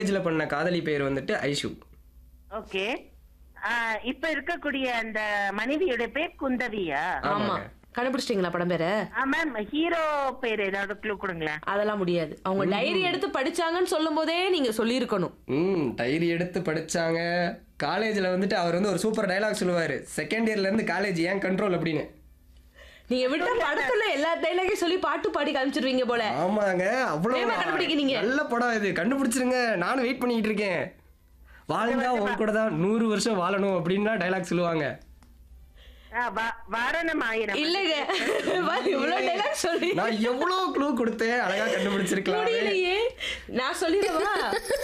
காலேஜ்ல பண்ண காதலி பேர் வந்துட்டு ஐஷு ஓகே இப்ப இருக்கக்கூடிய அந்த மனைவியோட பேர் குந்தவியா ஆமா ஆமாங்க. கண்டுபிடிச்சிட்டீங்களா படம் பேரை மேம் ஹீரோ பேர் ஏதாவது க்ளூ கொடுங்களேன் அதெல்லாம் முடியாது அவங்க டைரி எடுத்து படிச்சாங்கன்னு சொல்லும் போதே நீங்க சொல்லியிருக்கணும் ம் டைரி எடுத்து படிச்சாங்க காலேஜ்ல வந்துட்டு அவர் வந்து ஒரு சூப்பர் டயலாக் சொல்லுவாரு செகண்ட் இயர்ல இருந்து காலேஜ் ஏன் கண்ட்ரோல் அப்படின்னு நீங்க விட்ட படத்துல எல்லா டைலாகையும் சொல்லி பாட்டு பாடி காமிச்சிருவீங்க போல ஆமாங்க அவ்வளவு வேகமா கண்டுபிடிக்கிறீங்க. நல்ல படம் இது கண்டுபிடிச்சிருங்க நானும் வெயிட் பண்ணிட்டு இருக்கேன் வாழ்ந்தா உன் கூட தான் நூறு வருஷம் வாழணும் அப்படின்னா டைலாக் சொல்லுவாங்க ஆ, வா- வாரணம் ஆயிரம் இல்லங்க இவ்வளவு டைலாக் சொல்லி நான் எவ்வளவு க்ளூ கொடுத்தேன் அழகா கண்டுபிடிச்சிருக்கலாம் முடியலையே நான் சொல்லிடவா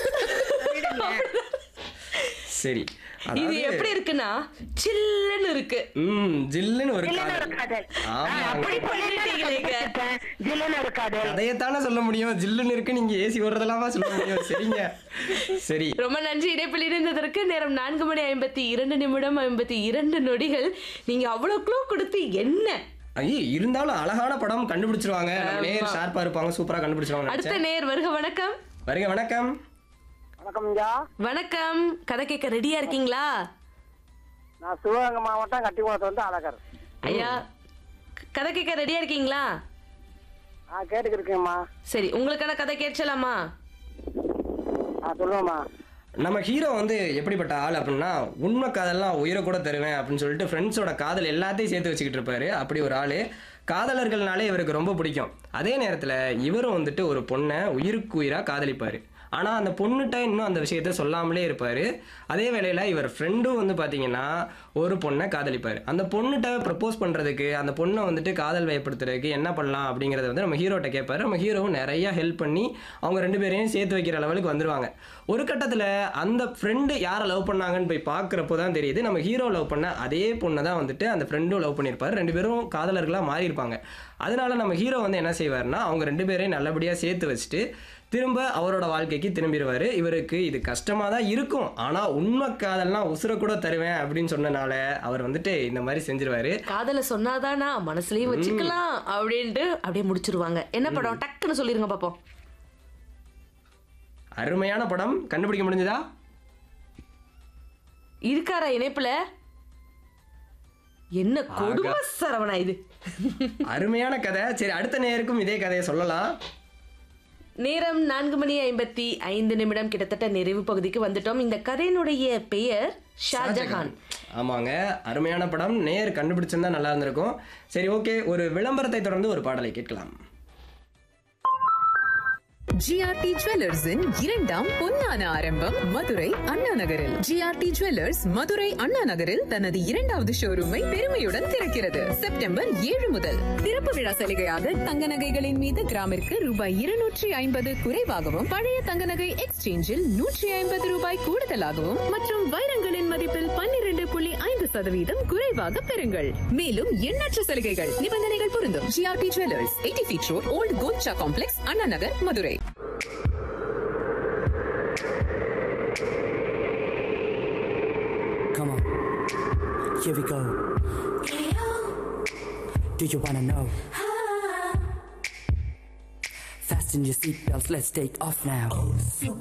சரி இது அதாவது எப்படி இருக்குன்னா சில்லுன்னு இருக்கு ம் ஜில்லுன்னு ஒரு ஜில்லுன்னு ஒரு காதல் காதல் ஆ, ஆமாங்க. அப்படி சொல்லிட்டீங்களேங்க ஜில்லுன்னு ஒரு காதல் அதையத்தானே சொல்ல முடியும் ஜில்லுன்னு இருக்கு நீங்க ஏசி ஓடுறதெல்லாமா சொல்ல முடியும் சரிங்க சரி ரொம்ப நன்றி இடைப்பில் இருந்ததற்கு நேரம் நான்கு மணி ஐம்பத்தி இரண்டு நிமிடம் ஐம்பத்தி இரண்டு நொடிகள் நீங்க அவ்வளவு க்ளூ கொடுத்து என்ன ஐயோ இருந்தாலும் அழகான படம் கண்டுபிடிச்சிருவாங்க நம்ம நேர் ஷார்ப்பா இருப்பாங்க சூப்பரா கண்டுபிடிச்சிருவாங்க அடுத்த நினைச்சேன். நேர் வருக வணக்கம் வருங்க வணக்கம் வணக்கம் ஐயா வணக்கம் கதை கேட்க ரெடியா இருக்கீங்களா நான் சிவகங்கை மாவட்டம் கட்டிக்குளத்துல வந்து அழகர் ஐயா கதை கேட்க ரெடியா இருக்கீங்களா ஆ கேட்டுக்கிட்டு இருக்கேம்மா சரி உங்களுக்கான கதை கேட்கலாமா ஆ சொல்லுவேம்மா நம்ம ஹீரோ வந்து எப்படிப்பட்ட ஆள் அப்படின்னா உண்மை காதல்லாம் உயிரை கூட தருவேன் அப்படின்னு சொல்லிட்டு ஃப்ரெண்ட்ஸோட காதல் எல்லாத்தையும் சேர்த்து வச்சுக்கிட்டு இருப்பாரு அப்படி ஒரு ஆள் காதலர்கள்னாலே இவருக்கு ரொம்ப பிடிக்கும் அதே நேரத்தில் இவரும் வந்துட்டு ஒரு பொண்ணை உயிருக்கு உயிராக காதலிப்பார் ஆனால் அந்த பொண்ணுகிட்ட இன்னும் அந்த விஷயத்த சொல்லாமலே இருப்பார் அதே வேளையில் இவர் ஃப்ரெண்டும் வந்து பார்த்தீங்கன்னா ஒரு பொண்ணை காதலிப்பார் அந்த பொண்ணுகிட்ட ப்ரப்போஸ் பண்ணுறதுக்கு அந்த பொண்ணை வந்துட்டு காதல் வயப்படுத்துறதுக்கு என்ன பண்ணலாம் அப்படிங்கிறத வந்து நம்ம ஹீரோட்ட கேட்பாரு நம்ம ஹீரோவும் நிறைய ஹெல்ப் பண்ணி அவங்க ரெண்டு பேரையும் சேர்த்து வைக்கிற லெவலுக்கு வந்துருவாங்க ஒரு கட்டத்தில் அந்த ஃப்ரெண்டு யாரை லவ் பண்ணாங்கன்னு போய் பார்க்குறப்போ தான் தெரியுது நம்ம ஹீரோ லவ் பண்ண அதே பொண்ணை தான் வந்துட்டு அந்த ஃப்ரெண்டும் லவ் பண்ணியிருப்பாரு ரெண்டு பேரும் காதலர்களாக மாறியிருப்பாங்க அதனால நம்ம ஹீரோ வந்து என்ன செய்வார்னா அவங்க ரெண்டு பேரையும் நல்லபடியாக சேர்த்து வச்சுட்டு திரும்ப அவரோட வாழ்க்கைக்கு திரும்பிடுவார் இவருக்கு இது கஷ்டமாக தான் இருக்கும் ஆனால் உண்மை காதல்லாம் உசுர கூட தருவேன் அப்படின்னு சொன்னனால அவர் வந்துட்டு இந்த மாதிரி செஞ்சிருவாரு காதல சொன்னாதானா மனசுலயும் வச்சுக்கலாம் அப்படின்ட்டு அப்படியே முடிச்சிருவாங்க என்ன படம் டக்குன்னு சொல்லிருங்க பாப்போம் அருமையான படம் கண்டுபிடிக்க முடிஞ்சதா இருக்காரா இணைப்புல என்ன கொடுமை சரவணா இது அருமையான கதை சரி அடுத்த நேருக்கும் இதே கதையை சொல்லலாம் நேரம் நான்கு மணி ஐம்பத்தி ஐந்து நிமிடம் கிட்டத்தட்ட நிறைவு பகுதிக்கு வந்துட்டோம் இந்த கதையினுடைய பெயர் ஷாஜஹான் ஆமாங்க அருமையான படம் நேர் கண்டுபிடிச்சிருந்தா நல்லா இருந்திருக்கும் சரி ஓகே ஒரு விளம்பரத்தை தொடர்ந்து ஒரு பாடலை கேட்கலாம் ஜிஆர்டி ஜுவல்லர்ஸின் இரண்டாம் பொன்னான ஆரம்பம் மதுரை அண்ணா நகரில் ஜிஆர்டி ஜுவல்லர்ஸ் மதுரை அண்ணா நகரில் தனது இரண்டாவது ஷோரூமை பெருமையுடன் திறக்கிறது செப்டம்பர் ஏழு முதல் திறப்பு விழா சலுகையாக தங்க நகைகளின் மீது கிராமிற்கு ரூபாய் இருநூற்றி ஐம்பது குறைவாகவும் பழைய தங்க நகை எக்ஸ்சேஞ்சில் நூற்றி ஐம்பது ரூபாய் கூடுதலாகவும் மற்றும் வைரங்களின் மதிப்பில் பன்னிரண்டு புள்ளி ஐந்து சதவீதம் குறைவாக பெறுங்கள் மேலும் எண்ணற்ற சலுகைகள் நிபந்தனைகள் பொருந்தும் GRT jewellers eighty feet road old கோல்ச்சா complex Anna Nagar Madurai Come on, here we go. Do you wanna know? Fasten your seatbelts, let's take off now.